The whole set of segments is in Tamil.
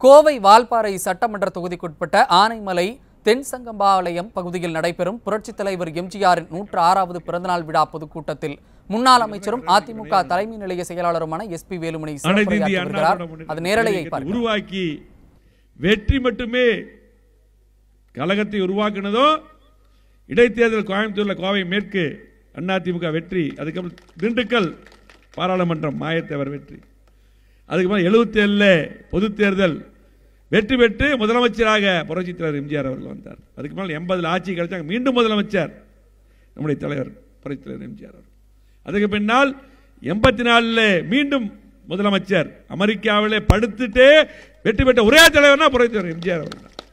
கோவை வால்பாறை சட்டமன்ற தொகுதிக்குட்பட்ட ஆனைமலை தென்சங்கம்பாளையம் பகுதியில் நடைபெறும் புரட்சித் தலைவர் எம்ஜிஆரின் நூற்று ஆறாவது பிறந்தநாள் விழா பொதுக்கூட்டத்தில் முன்னாள் அமைச்சரும் அதிமுக தலைமை நிலைய செயலாளருமான எஸ் பி வேலுமணி அனைத்து இந்திய சிறப்புரையாற்றி அண்ணா வருகிறார் திராவிட முன்னேற்ற அது நேரலையை கழகத்தை பார்க்கலாம் உருவாக்கி வெற்றி மட்டுமே கழகத்தை உருவாக்குனதோ இடைத்தேர்தல் கோயம்புத்தூர்ல கோவை மேற்கு அதிமுக வெற்றி அதுக்கப்புறம் திண்டுக்கல் பாராளுமன்றம் மாயத்தேவர் வெற்றி அதுக்கப்புறம் எழுபத்தி ஏழுல பொது தேர்தல் வெற்றி பெற்று முதலமைச்சராக புரட்சித் தலைவர் எம்ஜிஆர் அவர்கள் வந்தார் அதுக்கு மேல் எண்பதுல ஆட்சி கிடைச்சாங்க மீண்டும் முதலமைச்சர் நம்முடைய தலைவர் புரட்சித் தலைவர் எம்ஜிஆர் அவர்கள் அதுக்கு பின்னால் எண்பத்தி நாலுல மீண்டும் முதலமைச்சர் அமெரிக்காவிலே படுத்துட்டே வெற்றி பெற்ற ஒரே தலைவர்னா புரட்சித் தலைவர் எம்ஜிஆர் அவர்கள் தான்.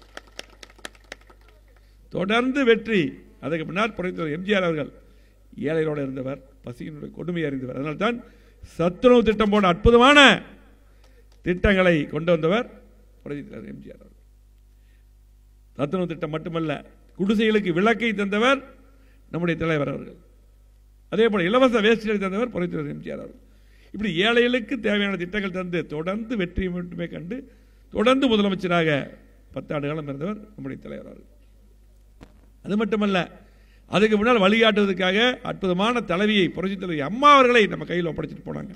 தொடர்ந்து வெற்றி அதுக்கு பின்னால் புரட்சித் தலைவர் எம்ஜிஆர் அவர்கள் ஏழைகளோடு இருந்தவர் பசியினுடைய கொடுமையை அறிந்தவர் அதனால்தான் சத்துணவு திட்டம் போன்ற அற்புதமான திட்டங்களை கொண்டு வந்தவர் புரட்சித் தலைவர் எம்ஜிஆர் அவர்கள் சத்துணவு திட்டம் மட்டுமல்ல குடிசைகளுக்கு விளக்கை தந்தவர் நம்முடைய தலைவர் அவர்கள் அதே போல இலவச வேஷ்டிகளை தந்தவர் புரட்சித் தலைவர் எம்ஜிஆர் அவர்கள் இப்படி ஏழைகளுக்கு தேவையான திட்டங்கள் தந்து தொடர்ந்து வெற்றி மட்டுமே கண்டு தொடர்ந்து முதலமைச்சராக பத்தாண்டு காலம் இருந்தவர் நம்முடைய தலைவர் அவர்கள் அது மட்டுமல்ல அதுக்கு முன்னால் வழிகாட்டுவதற்காக அற்புதமான தலைவியை புரட்சித் தலைவி அம்மா அவர்களை நம்ம கையில் ஒப்படைச்சிட்டு போனாங்க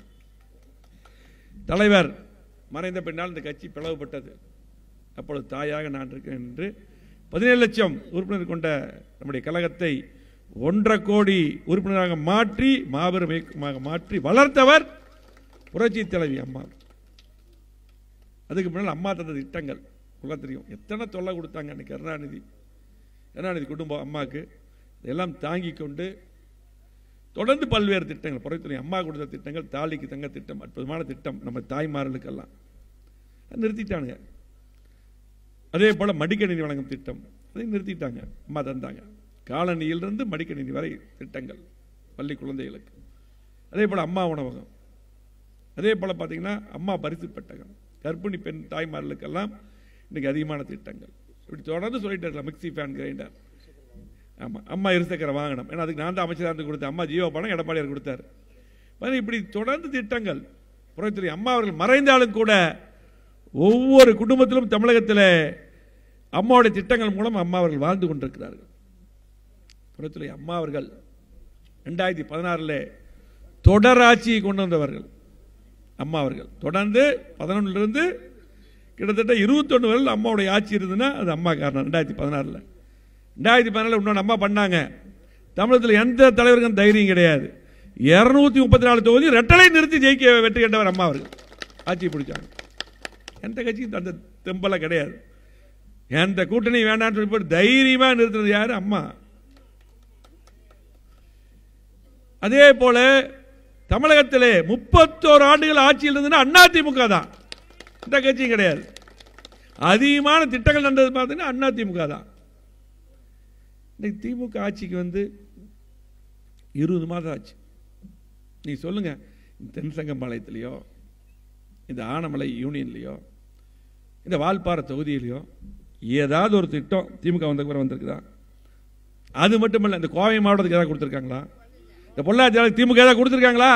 தலைவர் மறைந்த பின்னால் இந்த கட்சி பிளவுபட்டது அப்பொழுது தாயாக நான் இருக்கிறேன் என்று பதினேழு லட்சம் உறுப்பினர் கொண்ட நம்முடைய கழகத்தை ஒன்றரை கோடி உறுப்பினராக மாற்றி மாபெரும் இயக்கமாக மாற்றி வளர்த்தவர் புரட்சி தலைவி அம்மா அதுக்கு முன்னால் அம்மா தந்த திட்டங்கள் உள்ள தெரியும் எத்தனை தொல்லை கொடுத்தாங்க அன்னைக்கு கருணாநிதி கருணாநிதி குடும்பம் அம்மாவுக்கு இதெல்லாம் தாங்கி கொண்டு தொடர்ந்து பல்வேறு திட்டங்கள் புறத்துறை அம்மா கொடுத்த திட்டங்கள் தாலிக்கு தங்க திட்டம் அற்புதமான திட்டம் நம்ம தாய்மார்களுக்கெல்லாம் அதை நிறுத்திட்டானுங்க அதே போல மடிக்கணினி வழங்கும் திட்டம் அதை நிறுத்திட்டாங்க அம்மா தந்தாங்க காலனியிலிருந்து மடிக்கணினி வரை திட்டங்கள் பள்ளி குழந்தைகளுக்கு அதே போல அம்மா உணவகம் அதே போல பார்த்தீங்கன்னா அம்மா பரிசு பெட்டகம் கர்ப்பிணி பெண் தாய்மார்களுக்கெல்லாம் இன்னைக்கு அதிகமான திட்டங்கள் இப்படி தொடர்ந்து சொல்லிட்டு இருக்கலாம் மிக்சி ஃபேன் கிரைண்டர் ஆமாம் அம்மா இருசக்கர வாகனம் ஏன்னா அதுக்கு நான் தான் அமைச்சராக இருந்து கொடுத்தேன் அம்மா ஜீவோ பணம் எடப்பாடியார் கொடுத்தார் பாருங்க, இப்படி தொடர்ந்து திட்டங்கள் புறத்துறை அம்மா அவர்கள் மறைந்தாலும் கூட ஒவ்வொரு குடும்பத்திலும் தமிழகத்தில் அம்மாவுடைய திட்டங்கள் மூலம் அம்மா அவர்கள் வாழ்ந்து கொண்டிருக்கிறார்கள் புறத்துறை அம்மா அவர்கள் ரெண்டாயிரத்தி பதினாறில் தொடர் ஆட்சியை கொண்டு வந்தவர்கள் அம்மா அவர்கள் தொடர்ந்து பதினொன்றிலிருந்து கிட்டத்தட்ட இருபத்தொன்று வரையில் அம்மாவுடைய ஆட்சி இருந்ததுன்னா அது அம்மா காரணம் ரெண்டாயிரத்தி பதினாறில் ரெண்டாயிரத்தி பதினாலில் இன்னொன்று அம்மா பண்ணாங்க தமிழகத்தில் எந்த தலைவருக்கும் தைரியம் கிடையாது இரநூத்தி முப்பத்தி நாலு தொகுதி ரெட்டலை நிறுத்தி ஜெயிக்க வெற்றி கண்டவர் அம்மா அவர்கள் ஆட்சி பிடிச்சாங்க எந்த கட்சியும் அந்த தெம்பெல்லாம் கிடையாது எந்த கூட்டணி வேண்டாம்னு சொல்லி போட்டு தைரியமா நிறுத்தினது யாரு அம்மா அதே போல தமிழகத்திலே முப்பத்தோரு ஆண்டுகள் ஆட்சியில் இருந்ததுன்னா அதிமுக தான் இந்த கட்சியும் கிடையாது அதிகமான திட்டங்கள் நடந்தது பார்த்தீங்கன்னா அதிமுக தான் இன்னைக்கு திமுக ஆட்சிக்கு வந்து இருபது மாதம் ஆச்சு நீ சொல்லுங்க இந்த தென்சங்கம்பாளையத்திலையோ இந்த ஆனமலை யூனியன்லையோ இந்த வால்பாறை தொகுதியிலையோ ஏதாவது ஒரு திட்டம் திமுக வந்த பிறகு வந்திருக்குதா அது மட்டுமல்ல இந்த கோவை மாவட்டத்துக்கு ஏதாவது கொடுத்துருக்காங்களா இந்த பொள்ளாச்சி திமுக ஏதாவது கொடுத்துருக்காங்களா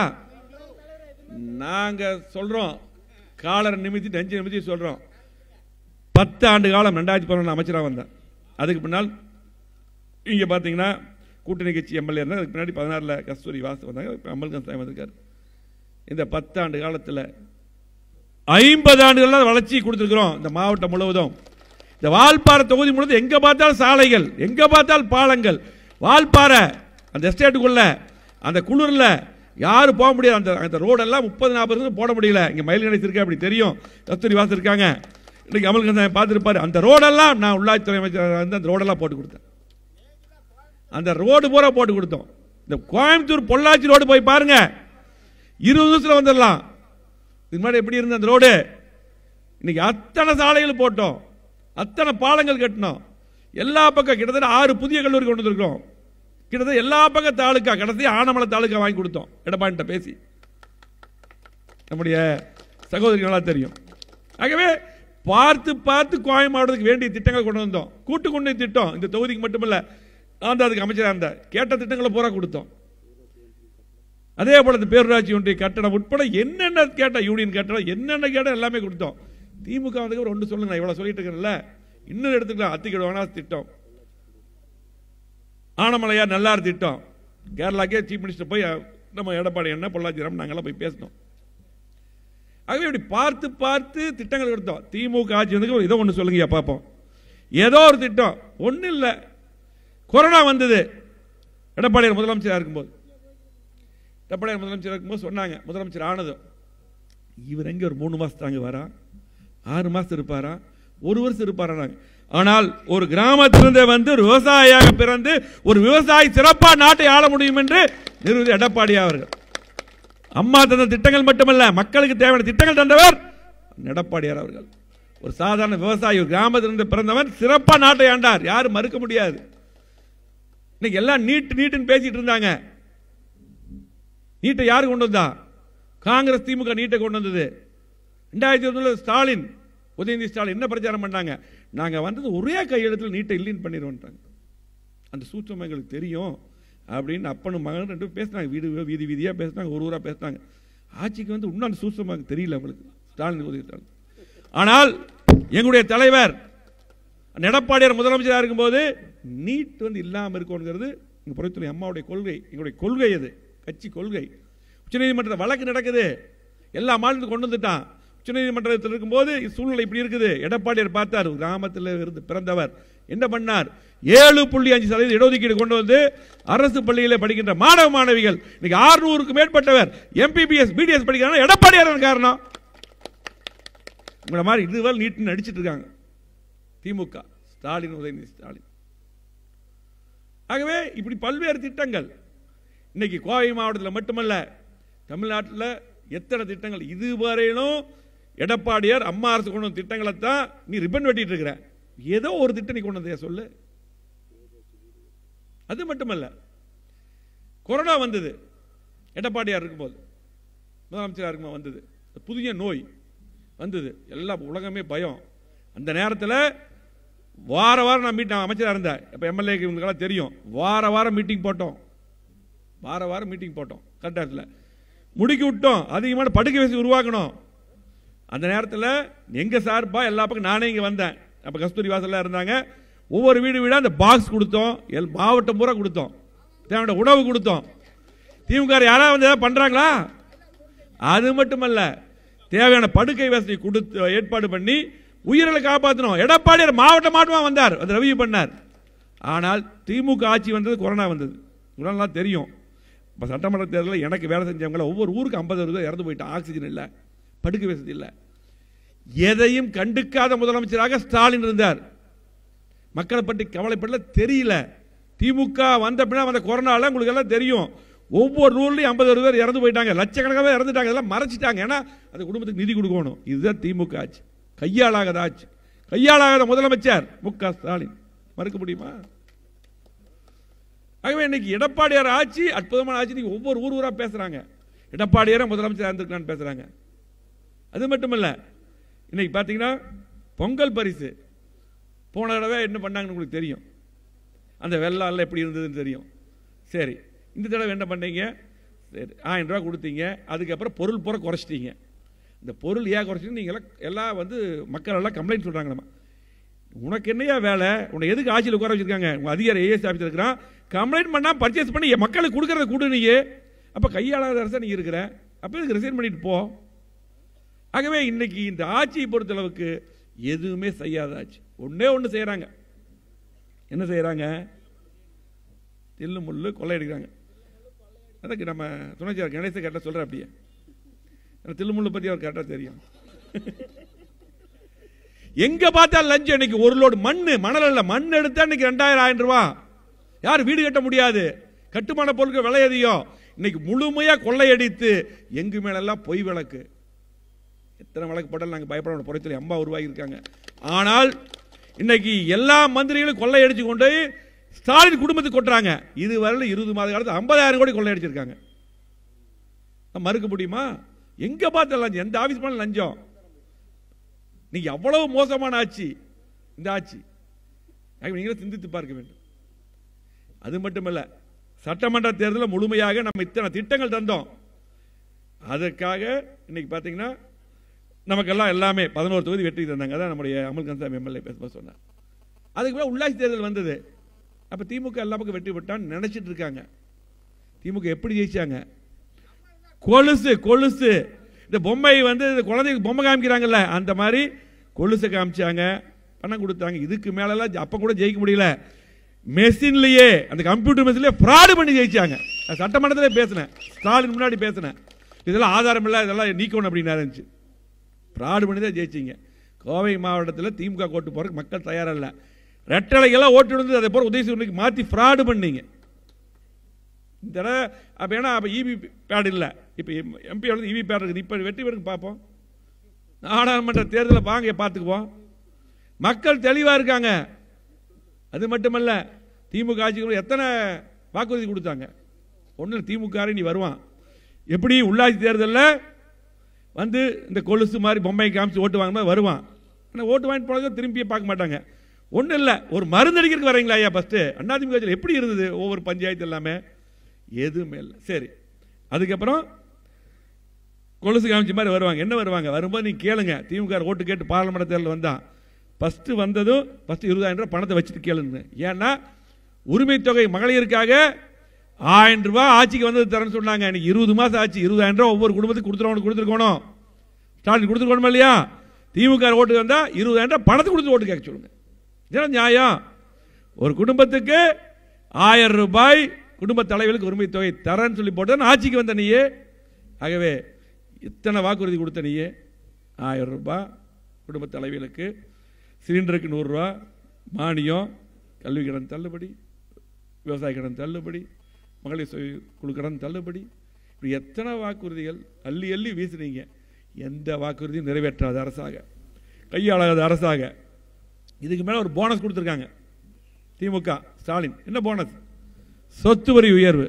நாங்க சொல்றோம் காலரை நிமித்தி நெஞ்சு நிமித்தி சொல்றோம் பத்து ஆண்டு காலம் ரெண்டாயிரத்தி பதினொன்று அமைச்சராக வந்தேன் அதுக்கு பின்னால் இங்க பாத்தீங்கன்னா கூட்டணி கட்சி எம்எல்ஏ இருந்தால் அதுக்கு பின்னாடி பதினாறுல கஸ்தூரி வாசு வந்தாங்க இப்போ அமல்கன் சாமி வந்திருக்காரு இந்த பத்தாண்டு காலத்தில் ஐம்பது ஆண்டுகள் வளர்ச்சி கொடுத்துருக்குறோம் இந்த மாவட்டம் முழுவதும் இந்த வால்பாறை தொகுதி முழுவதும் எங்க பார்த்தாலும் சாலைகள் எங்க பார்த்தாலும் பாலங்கள் வால்பாறை அந்த எஸ்டேட்டுக்குள்ள அந்த குளிர்ல யாரும் போக முடியாது அந்த அந்த ரோடெல்லாம் முப்பது நாற்பது போட முடியல இங்க மயில் கணேசன் இருக்கா அப்படி தெரியும் கஸ்தூரி வாசு இருக்காங்க இன்னைக்கு அமல்கன் சாமி பார்த்துருப்பாரு அந்த ரோடெல்லாம் நான் உள்ளாட்சித்துறை அமைச்சர் வந்து அந்த ரோடெல்லாம் போட்டு கொடுத்தேன் அந்த ரோடு பூரா போட்டு கொடுத்தோம் இந்த கோயம்புத்தூர் பொள்ளாச்சி ரோடு போய் பாருங்க இருபது நிமிஷத்துல வந்துடலாம் இது மாதிரி எப்படி இருந்த அந்த ரோடு இன்னைக்கு அத்தனை சாலைகள் போட்டோம் அத்தனை பாலங்கள் கட்டினோம் எல்லா பக்கம் கிட்டத்தட்ட ஆறு புதிய கல்லூரி கொண்டு வந்திருக்கிறோம் கிட்டத்தட்ட எல்லா பக்கம் தாலுக்கா கடைசி ஆனமலை தாலுக்கா வாங்கி கொடுத்தோம் எடப்பாடிட்ட பேசி நம்முடைய சகோதரி நல்லா தெரியும் ஆகவே பார்த்து பார்த்து கோவை மாவட்டத்துக்கு வேண்டிய திட்டங்கள் கொண்டு வந்தோம் கூட்டு கொண்டு திட்டம் இந்த தொகுதிக்கு மட்டுமல்ல நான் தான் அதுக்கு அமைச்சராக இருந்தேன் கேட்ட திட்டங்களை பூரா கொடுத்தோம் அதே போல இந்த பேரூராட்சி ஒன்றிய கட்டணம் உட்பட என்னென்ன கேட்ட யூனியன் கட்டணம் என்னென்ன கேட்ட எல்லாமே கொடுத்தோம் திமுக வந்ததுக்கு ஒன்று சொல்லுங்க நான் இவ்வளவு சொல்லிட்டு இருக்கேன்ல இன்னொரு எடுத்துக்கலாம் அத்திக்கிடுவானா திட்டம் ஆனமலையார் நல்லார் திட்டம் கேரளாக்கே சீஃப் மினிஸ்டர் போய் அஹ், நம்ம எடப்பாடி என்ன பொள்ளாச்சி ராம் நாங்கெல்லாம் போய் பேசினோம் ஆகவே இப்படி பார்த்து பார்த்து திட்டங்கள் எடுத்தோம் திமுக ஆட்சி வந்து ஒரு இதை ஒன்று சொல்லுங்கய்யா பார்ப்போம் ஏதோ ஒரு திட்டம் ஒன்றும் இல்லை கொரோனா வந்தது எடப்பாடியார் முதலமைச்சராக இருக்கும்போது எடப்பாடியார் முதலமைச்சராக இருக்கும்போது சொன்னாங்க முதலமைச்சர் ஆனதும் இவர் எங்கே ஒரு மூணு மாதம் தாங்க வரா ஆறு மாதம் இருப்பாரா ஒரு வருஷம் இருப்பாரா நாங்க ஆனால் ஒரு கிராமத்திலிருந்தே வந்து ஒரு விவசாயியாக பிறந்து ஒரு விவசாயி சிறப்பாக நாட்டை ஆள முடியும் என்று நிறுவதி எடப்பாடி அவர்கள் அம்மா தந்த திட்டங்கள் மட்டுமல்ல மக்களுக்கு தேவையான திட்டங்கள் தந்தவர் எடப்பாடியார் அவர்கள் ஒரு சாதாரண விவசாயி ஒரு கிராமத்திலிருந்து பிறந்தவன் சிறப்பா நாட்டை ஆண்டார் யாரும் மறுக்க முடியாது இன்னைக்கு எல்லாம் நீட் நீட்டுன்னு பேசிட்டு இருந்தாங்க நீட்டை யாரு கொண்டு வந்தா காங்கிரஸ் திமுக நீட்டை கொண்டு வந்தது ரெண்டாயிரத்தி ஒன்றில் ஸ்டாலின் உதயநிதி ஸ்டாலின் என்ன பிரச்சாரம் பண்ணாங்க நாங்க வந்தது ஒரே கையெழுத்தில் நீட்டை இல்லைன்னு பண்ணிடுவோன்ட்டாங்க அந்த சூட்சம் எங்களுக்கு தெரியும் அப்படின்னு அப்பனும் மகனும் ரெண்டு பேரும் பேசினாங்க வீடு வீதி வீதியாக பேசினாங்க ஒரு ஊராக பேசினாங்க ஆட்சிக்கு வந்து இன்னும் அந்த சூட்சமாக தெரியல அவங்களுக்கு ஸ்டாலின் உதவி ஸ்டாலின் ஆனால் எங்களுடைய தலைவர் எடப்பாடியார் முதலமைச்சராக இருக்கும்போது நீட் வந்து இல்லாமல் இருக்கணுங்கிறது எங்கள் புறத்துறை அம்மாவுடைய கொள்கை எங்களுடைய கொள்கை அது கட்சி கொள்கை உச்சநீதிமன்றத்தில் வழக்கு நடக்குது எல்லா மாநிலத்துக்கும் கொண்டு வந்துட்டான் உச்சநீதிமன்றத்தில் இருக்கும்போது சூழ்நிலை இப்படி இருக்குது எடப்பாடியார் பார்த்தார் ஒரு கிராமத்தில் இருந்து பிறந்தவர் என்ன பண்ணார் ஏழு புள்ளி அஞ்சு சதவீதம் இடஒதுக்கீடு கொண்டு வந்து அரசு பள்ளியில் படிக்கின்ற மாணவ மாணவிகள் இன்னைக்கு ஆறுநூறுக்கு மேற்பட்டவர் எம்பிபிஎஸ் பிடிஎஸ் படிக்கிறாங்க எடப்பாடியார் காரணம் உங்களை மாதிரி இதுவரை நீட்டு நடிச்சிட்டு இருக்காங்க திமுக ஸ்டாலின் உதயநிதி ஸ்டாலின் ஆகவே இப்படி பல்வேறு திட்டங்கள் இன்னைக்கு கோவை மாவட்டத்தில் மட்டுமல்ல தமிழ்நாட்டில் எத்தனை திட்டங்கள் இதுவரையிலும் எடப்பாடியார் அம்மா அரசு கொண்டு வந்த திட்டங்களை தான் நீ ரிப்பன் வெட்டிட்டு இருக்கிற ஏதோ ஒரு திட்டம் நீ கொண்டு வந்தியா சொல்லு அது மட்டுமல்ல கொரோனா வந்தது எடப்பாடியார் இருக்கும்போது முதலமைச்சராக இருக்கும்போது வந்தது புதிய நோய் வந்தது எல்லாம் உலகமே பயம் அந்த நேரத்தில் வார வாரம் நான் மீட் நான் அமைச்சராக இருந்தேன் இப்போ எம்எல்ஏக்கு இவங்களுக்கெல்லாம் தெரியும் வார வாரம் மீட்டிங் போட்டோம் வார வாரம் மீட்டிங் போட்டோம் கரெக்டாக முடுக்கி விட்டோம் அதிகமான படுக்கை வசதி உருவாக்கணும் அந்த நேரத்தில் எங்கள் சார்பாக எல்லா பக்கம் நானே இங்கே வந்தேன் அப்போ கஸ்தூரி வாசலில் இருந்தாங்க ஒவ்வொரு வீடு வீடாக அந்த பாக்ஸ் கொடுத்தோம் எல் மாவட்டம் பூரா கொடுத்தோம் தேவையான உணவு கொடுத்தோம் திமுக யாராவது வந்து ஏதாவது பண்ணுறாங்களா அது மட்டுமல்ல தேவையான படுக்கை வசதி கொடுத்து ஏற்பாடு பண்ணி உயிர்களை காப்பாற்றணும் எடப்பாடியார் மாவட்ட மாவட்டமாக வந்தார் அது ரவி பண்ணார் ஆனால் திமுக ஆட்சி வந்தது கொரோனா வந்தது உடனெல்லாம் தெரியும் இப்போ சட்டமன்ற தேர்தலில் எனக்கு வேலை செஞ்சவங்கள ஒவ்வொரு ஊருக்கு ஐம்பது அறுபது இறந்து போயிட்டான் ஆக்சிஜன் இல்லை படுக்கை வசதி இல்லை எதையும் கண்டுக்காத முதலமைச்சராக ஸ்டாலின் இருந்தார் மக்களை பற்றி கவலைப்படல தெரியல திமுக வந்த பின்னா வந்த கொரோனால உங்களுக்கு எல்லாம் தெரியும் ஒவ்வொரு ஊர்லயும் ஐம்பது அறுபது பேர் இறந்து போயிட்டாங்க லட்சக்கணக்காக இறந்துட்டாங்க இதெல்லாம் மறைச்சிட்டாங்க ஏன்னா அந்த குடும்பத்துக்கு நிதி கொடுக்கணும் இதுதான் திமுக ஆட்சி கையாளாகாத ஆட்சி கையாளாகாத முதலமைச்சர் மு க ஸ்டாலின் மறுக்க முடியுமா ஆகவே இன்னைக்கு எடப்பாடியார் ஆட்சி அற்புதமான ஆட்சி இன்னைக்கு ஒவ்வொரு ஊர் ஊரா பேசுறாங்க எடப்பாடியார முதலமைச்சர் இருந்திருக்கான்னு பேசுறாங்க அது மட்டுமல்ல இன்னைக்கு பார்த்தீங்கன்னா பொங்கல் பரிசு போன தடவை என்ன பண்ணாங்கன்னு உங்களுக்கு தெரியும் அந்த வெள்ளால எப்படி இருந்ததுன்னு தெரியும் சரி இந்த தடவை என்ன பண்ணீங்க சரி ஆயிரம் ரூபா கொடுத்தீங்க அதுக்கப்புறம் பொருள் பூரா குறைச்சிட்டீங்க இந்த பொருள் ஏன் குறைச்சிட்டு நீங்கள் எல்லாம் எல்லாம் வந்து மக்கள் எல்லாம் கம்ப்ளைண்ட் சொல்கிறாங்க நம்ம உனக்கு என்னையா வேலை உன்னை எதுக்கு ஆட்சியில் உட்கார வச்சிருக்காங்க உங்கள் அதிகாரி ஏஎஸ் ஆஃபீஸர் இருக்கிறான் கம்ப்ளைண்ட் பண்ணால் பர்ச்சேஸ் பண்ணி என் மக்களுக்கு கொடுக்கறத கொடு நீ அப்போ கையாளாத அரசா நீ இருக்கிற அப்போ இதுக்கு ரிசைன் பண்ணிட்டு போ ஆகவே இன்னைக்கு இந்த ஆட்சியை பொறுத்தளவுக்கு எதுவுமே செய்யாத ஆட்சி ஒண்ணே ஒன்று செய்கிறாங்க என்ன செய்கிறாங்க தில்லு முள்ளு கொள்ளையடிக்கிறாங்க அதுக்கு நம்ம துணைச்சார் கணேச கரெக்டாக சொல்கிற அப்படியே எனக்கு தில்லுமுள்ளு பற்றி அவர் கரெக்டாக தெரியும் எங்க பார்த்தா லஞ்சம் இன்னைக்கு ஒரு லோடு மண்ணு மணல் இல்ல மண் எடுத்தா இன்னைக்கு ரெண்டாயிரம் ஆயிரம் ரூபா யார் வீடு கட்ட முடியாது கட்டுமான பொருட்கள் விலை அதிகம் இன்னைக்கு முழுமையா கொள்ளையடித்து எங்கு மேலெல்லாம் பொய் விளக்கு எத்தனை வழக்கு போட்டாலும் நாங்கள் பயப்பட புறத்தில் அம்பா உருவாகி இருக்காங்க ஆனால் இன்னைக்கு எல்லா மந்திரிகளும் கொள்ளையடிச்சு கொண்டு போய் ஸ்டாலின் குடும்பத்துக்கு கொட்டுறாங்க இதுவரையில இருபது மாத காலத்து ஐம்பதாயிரம் கோடி கொள்ளையடிச்சிருக்காங்க நம்ம மறுக்க முடியுமா எங்க பார்த்த லஞ்சம் எந்த ஆபீஸ் போனாலும் லஞ்சம் நீங்க அவ்வளவு மோசமான ஆட்சி இந்த ஆட்சி ஆகவே நீங்களும் சிந்தித்து பார்க்க வேண்டும் அது மட்டுமல்ல சட்டமன்ற தேர்தலில் முழுமையாக நம்ம இத்தனை திட்டங்கள் தந்தோம் அதற்காக இன்னைக்கு பார்த்தீங்கன்னா நமக்கெல்லாம் எல்லாமே பதினோரு தொகுதி வெற்றி தந்தாங்க அதான் நம்முடைய அமல் கன்சாமி எம்எல்ஏ பேசும்போது சொன்னார் அதுக்கு மேலே உள்ளாட்சி தேர்தல் வந்தது அப்போ திமுக எல்லா பக்கம் வெற்றி பெற்றான்னு நினைச்சிட்டு இருக்காங்க திமுக எப்படி ஜெயிச்சாங்க கொலுசு கொலுசு இந்த பொம்மை வந்து இந்த குழந்தைக்கு பொம்மை காமிக்கிறாங்கல்ல அந்த மாதிரி கொலுசை காமிச்சாங்க பணம் கொடுத்தாங்க இதுக்கு மேலெல்லாம் அப்போ கூட ஜெயிக்க முடியல மெஷின்லயே அந்த கம்ப்யூட்டர் மெஷின்லயே ஃப்ராடு பண்ணி ஜெயிச்சாங்க நான் சட்டமன்றத்திலே பேசினேன் ஸ்டாலின் முன்னாடி பேசினேன் இதெல்லாம் ஆதாரம் இல்லை இதெல்லாம் நீக்கணும் அப்படின்னு இருந்துச்சு ஃப்ராடு பண்ணி தான் ஜெயிச்சிங்க கோவை மாவட்டத்தில் திமுக ஓட்டு போகிறதுக்கு மக்கள் தயாரா இல்லை ரெட்டலைக்கெல்லாம் ஓட்டு விழுந்து அதை போல உதயசூரனுக்கு மாற்றி ஃப்ராடு பண்ணீங்க இந்த தடவை அப்போ ஏன்னா அப்போ இவி பேட் இல்லை இப்போ எம்பி வந்து இவி பேட் இருக்குது இப்போ வெற்றி பெருக்கு பார்ப்போம் நாடாளுமன்ற தேர்தலை வாங்க பார்த்துக்குவோம் மக்கள் தெளிவாக இருக்காங்க அது மட்டுமல்ல திமுக ஆட்சிக்கு எத்தனை வாக்குறுதி கொடுத்தாங்க ஒன்றும் திமுக நீ வருவான் எப்படி உள்ளாட்சி தேர்தலில் வந்து இந்த கொலுசு மாதிரி பொம்மை காமிச்சு ஓட்டு வாங்கினா வருவான் ஆனால் ஓட்டு வாங்கிட்டு போனதும் திரும்பியே பார்க்க மாட்டாங்க ஒன்றும் இல்லை ஒரு மருந்து அடிக்கிறதுக்கு வரீங்களா ஐயா ஃபஸ்ட்டு அதிமுக ஆட்சியில் எப்படி இருந்தது ஒவ்வொரு பஞ்சாயத்து எல்லாமே எதுவுமே இல்லை சரி அதுக்கப்புறம் கொலுசு காமிச்ச மாதிரி வருவாங்க என்ன வருவாங்க வரும்போது நீ கேளுங்க திமுக ஓட்டு கேட்டு பாராளுமன்ற தேர்தல் வந்தான் ஃபஸ்ட்டு வந்ததும் ஃபஸ்ட்டு இருபதாயிரம் ரூபாய் பணத்தை வச்சுட்டு கேளுங்க ஏன்னா உரிமை தொகை மகளிருக்காக ஆயிரம் ரூபாய் ஆட்சிக்கு வந்தது தரேன்னு சொன்னாங்க இன்னைக்கு இருபது மாதம் ஆச்சு இருபதாயிரம் ரூபாய் ஒவ்வொரு குடும்பத்துக்கு கொடுத்துருவோம் கொடுத்துருக்கணும் ஸ்டாலின் கொடுத்துருக்கணுமா இல்லையா திமுக ஓட்டு வந்தால் இருபதாயிரம் ரூபாய் பணத்தை கொடுத்து ஓட்டு கேட்க சொல்லுங்க இதெல்லாம் நியாயம் ஒரு குடும்பத்துக்கு ஆயிரம் ரூபாய் குடும்ப தலைவர்களுக்கு உரிமை தொகை தரேன்னு சொல்லி போட்டு ஆட்சிக்கு வந்த நீயே ஆகவே இத்தனை வாக்குறுதி கொடுத்த நீயே ஆயிரம் ரூபாய் குடும்ப தலைவிகளுக்கு சிலிண்டருக்கு நூறுரூவா மானியம் கல்வி கடன் தள்ளுபடி விவசாய கடன் தள்ளுபடி மகளிர் சுய குழு கடன் தள்ளுபடி இப்படி எத்தனை வாக்குறுதிகள் அள்ளி அள்ளி வீசுனீங்க எந்த வாக்குறுதியும் நிறைவேற்றாத அரசாக கையாளாத அரசாக இதுக்கு மேலே ஒரு போனஸ் கொடுத்துருக்காங்க திமுக ஸ்டாலின் என்ன போனஸ் சொத்து வரி உயர்வு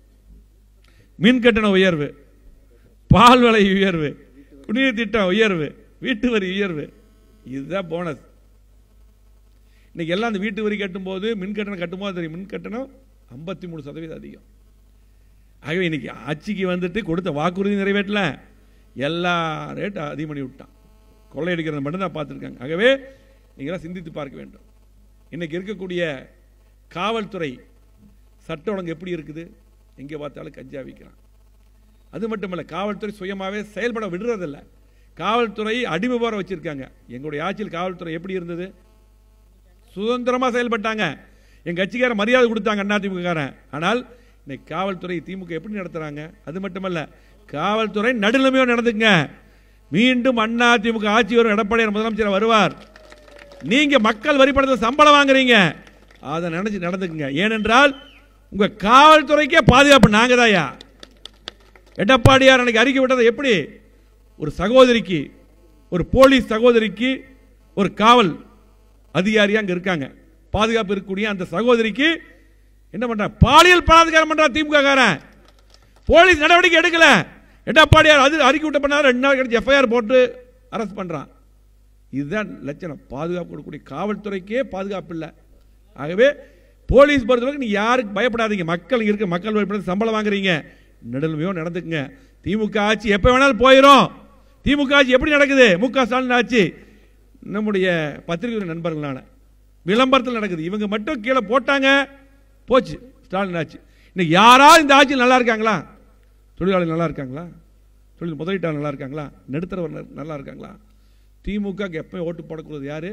மின் கட்டண உயர்வு பால் விலை உயர்வு குடிநீர் திட்டம் உயர்வு வீட்டு வரி உயர்வு இதுதான் போனஸ் இன்னைக்கு எல்லாம் அந்த வீட்டு வரி கட்டும்போது மின் கட்டணம் கட்டும்போது தெரியும் மின் கட்டணம் ஐம்பத்தி மூணு சதவீதம் அதிகம் ஆகவே இன்னைக்கு ஆட்சிக்கு வந்துட்டு கொடுத்த வாக்குறுதி நிறைவேற்றல எல்லா ரேட் அதிகம் பண்ணி விட்டான் கொள்ளையடிக்கிறத மட்டும் தான் பார்த்துருக்காங்க ஆகவே நீங்களாம் சிந்தித்து பார்க்க வேண்டும் இன்னைக்கு இருக்கக்கூடிய காவல்துறை சட்ட ஒழுங்கு எப்படி இருக்குது எங்கே பார்த்தாலும் கஞ்சா விற்கிறான் அது மட்டுமல்ல காவல்துறை சுயமாகவே செயல்பட விடுறதில்ல காவல்துறை அடிமை போற வச்சிருக்காங்க எங்களுடைய ஆட்சியில் காவல்துறை எப்படி இருந்தது சுதந்திரமா செயல்பட்டாங்க எங்க கட்சிக்கார மரியாதை கொடுத்தாங்க அதிமுககாரன் ஆனால் இன்னைக்கு காவல்துறை திமுக எப்படி நடத்துறாங்க அது மட்டுமல்ல காவல்துறை நடுநிலைமையோ நடந்துங்க மீண்டும் அண்ணா திமுக ஆட்சி வரும் எடப்பாடியார் முதலமைச்சர் வருவார் நீங்க மக்கள் வரி பணத்தில் சம்பளம் வாங்குறீங்க அதை நினைச்சு நடந்துக்குங்க ஏனென்றால் உங்க காவல்துறைக்கே பாதுகாப்பு நாங்க தாயா எடப்பாடியார் அன்னைக்கு அறிக்கை விட்டது எப்படி ஒரு சகோதரிக்கு ஒரு போலீஸ் சகோதரிக்கு ஒரு காவல் அதிகாரி அங்க இருக்காங்க பாதுகாப்பு இருக்கக்கூடிய அந்த சகோதரிக்கு என்ன பண்றாங்க பாலியல் பலாத்காரம் பண்றான் திமுக காரன் போலீஸ் நடவடிக்கை எடுக்கல எடப்பாடியார் அது அறிக்கை விட்ட பண்ணாரு ரெண்டு நாள் கழிச்சு எஃப்ஐஆர் போட்டு அரெஸ்ட் பண்றான் இதுதான் லட்சணம் பாதுகாப்பு கொடுக்கக்கூடிய காவல்துறைக்கே பாதுகாப்பு இல்லை ஆகவே போலீஸ் பொறுத்தவரைக்கும் நீ யாருக்கு பயப்படாதீங்க மக்கள் இருக்க மக்கள் பயப்படாத சம்பளம் வாங்குறீங்க நடுநிலைமையோ நடந்துக்குங்க திமுக ஆட்சி எப்போ வேணாலும் போயிடும் திமுக ஆட்சி எப்படி நடக்குது மு க ஸ்டாலின் ஆட்சி நம்முடைய பத்திரிகை நண்பர்களான விளம்பரத்தில் நடக்குது இவங்க மட்டும் கீழே போட்டாங்க போச்சு ஸ்டாலின் ஆட்சி இன்னைக்கு யாராவது இந்த ஆட்சியில் நல்லா இருக்காங்களா தொழிலாளர்கள் நல்லா இருக்காங்களா தொழில் முதலீட்டாளர் நல்லா இருக்காங்களா நடுத்தரவர் ந- நல்லா இருக்காங்களா திமுக க்கு எப்போ ஓட்டு போடக்கூடாது யாரு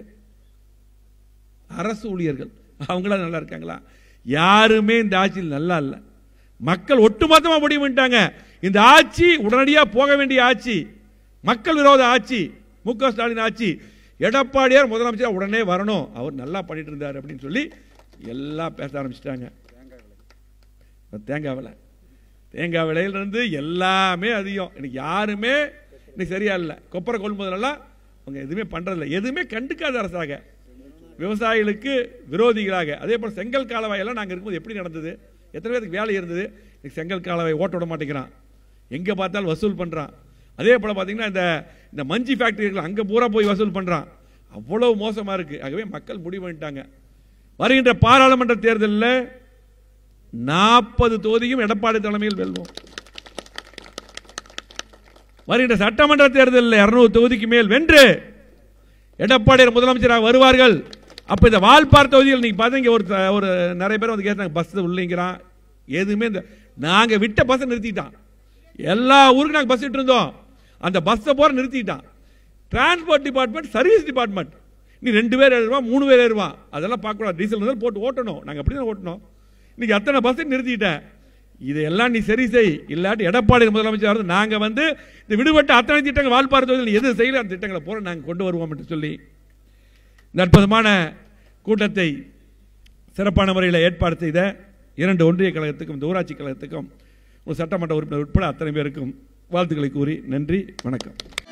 அரசு ஊழியர்கள் அவங்களா நல்லா இருக்காங்களா யாருமே இந்த ஆட்சியில் நல்லா இல்லை மக்கள் ஒட்டுமொத்தமாக முடிவு பண்ணிட்டாங்க இந்த ஆட்சி உடனடியாக போக வேண்டிய ஆட்சி மக்கள் விரோத ஆட்சி மு க ஸ்டாலின் ஆட்சி எடப்பாடியார் முதலமைச்சர் உடனே வரணும் அவர் நல்லா பண்ணிட்டு இருந்தார் அப்படின்னு சொல்லி எல்லாம் பேச ஆரம்பிச்சிட்டாங்க தேங்காய் விலை தேங்காய் விலையிலிருந்து எல்லாமே அதிகம் இன்னைக்கு யாருமே இன்னைக்கு சரியா இல்லை கொப்பரை கொள்முதலெல்லாம் அவங்க எதுவுமே பண்றதில்ல எதுவுமே கண்டுக்காத அரசாக விவசாயிகளுக்கு விரோதிகளாக அதே போல் செங்கல் காலவாயெல்லாம் நாங்கள் இருக்கும்போது எப்படி நடந்தது எத்தனை பேருக்கு வேலை இருந்தது இன்னைக்கு செங்கல் காலவாய் ஓட்ட விட மாட்டேங்கிறான் எங்கே பார்த்தாலும் வசூல் பண்ணுறான் அதே போல் பார்த்தீங்கன்னா இந்த இந்த மஞ்சி ஃபேக்டரிகள் அங்கே பூரா போய் வசூல் பண்ணுறான் அவ்வளவு மோசமாக இருக்குது ஆகவே மக்கள் முடிவு பண்ணிட்டாங்க வருகின்ற பாராளுமன்ற தேர்தலில் நாற்பது தொகுதியும் எடப்பாடி தலைமையில் வெல்வோம் வருகின்ற சட்டமன்ற தேர்தலில் இருநூறு தொகுதிக்கு மேல் வென்று எடப்பாடியார் முதலமைச்சராக வருவார்கள் அப்ப இந்த வால்பார் தொகுதியில் நீங்க பாத்தீங்க ஒரு த- ஒரு நிறைய பேர் வந்து கேட்டாங்க பஸ் உள்ளீங்கிறான் எதுவுமே இந்த நாங்க விட்ட பஸ் நிறுத்திட்டான் எல்லா ஊருக்கும் நாங்க பஸ் விட்டு இருந்தோம் அந்த பஸ்ஸை போற நிறுத்திட்டான் டிரான்ஸ்போர்ட் டிபார்ட்மெண்ட் சர்வீஸ் டிபார்ட்மெண்ட் நீ ரெண்டு பேர் ஏறுவான் மூணு பேர் ஏறுவான் அதெல்லாம் பார்க்கக்கூடாது டீசல் இருந்தாலும் போட்டு ஓட்டணும் நாங்க அப்படி தான் ஓட்டணும் இன்னைக்கு அத்தனை பஸ் நிறுத்திட்டேன் இதையெல்லாம் நீ சரி செய் இல்லாட்டி எடப்பாடி முதலமைச்சர் வந்து நாங்க வந்து இந்த விடுபட்ட அத்தனை திட்டங்கள் வால்பாறை தொகுதியில் நீ எது செய்யல அந்த திட்டங்களை பூரா நாங்க கொண்டு வருவோம் என்று சொல்லி இந்த அற்புதமான கூட்டத்தை சிறப்பான முறையில் ஏற்பாடு செய்த இரண்டு ஒன்றிய கழகத்துக்கும் இந்த ஊராட்சி கழகத்துக்கும் ஒரு சட்டமன்ற உறுப்பினர் உட்பட அத்தனை பேருக்கும் வாழ்த்துக்களை கூறி நன்றி வணக்கம்